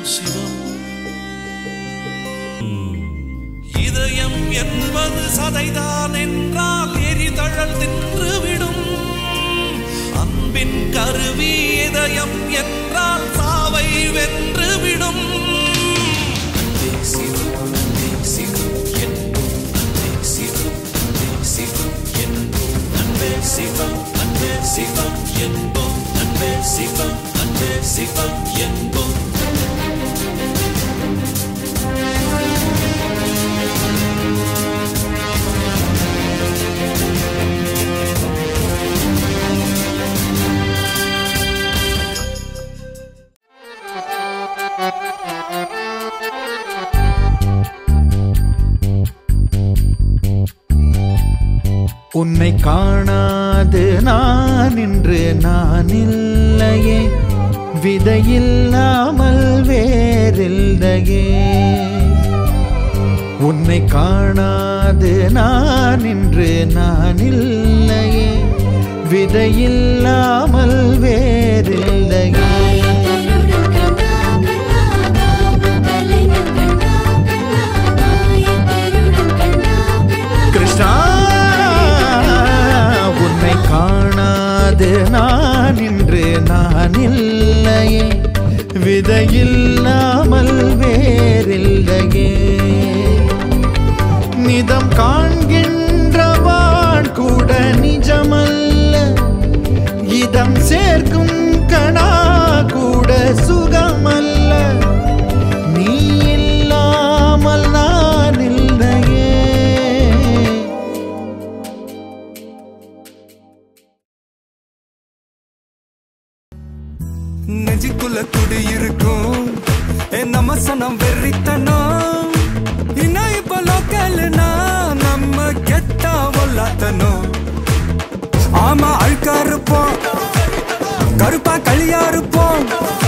சிவம் இதயம் என்பது சதைதான் என்றால் எரிதழல் தின்றுவிடும் அன்பின் கருவி இதயம் என்றால் சாவை வென்றுவிடும் அன்பே சிவம், அன்பே சிவம் என்போம். அன்பே சிவம், அன்பே சிவம் என்போம். அன்பே சிவம், அன்பே சிவம் என்போம். அன்பே சிவம், அன்பே சிவம் என்போம் உன்னை காணாது நான் இன்று நான் இல்லையே விதையில்லாமல் வேறில்லையே உன்னை காணாது நான் இன்று நான் இல்லையே விதையில்லாமல் வேறில்லையே கிருஷ்ணா உன்னை காணாது நான் இன்று நான் இல்லையே விதையில்லாமல் வேறில்லையே நிதம் காண்கின்றவான் கூட நிஜமல்ல இதம் சேர்க்கும் கணா கூட சுகமல்ல நீ இல்லாமல் நான் இல்லையே நெஞ்சுக்குள்ள துடி இருக்கும் என் நம்ம சனம் வெறித்தனம் இன்னும் இப்ப லோக்கல்னா நம்ம கெட்டா ஒல்லாத்தனும் ஆமா அழுக்கா இருப்போம் கருப்பா களியா இருப்போம்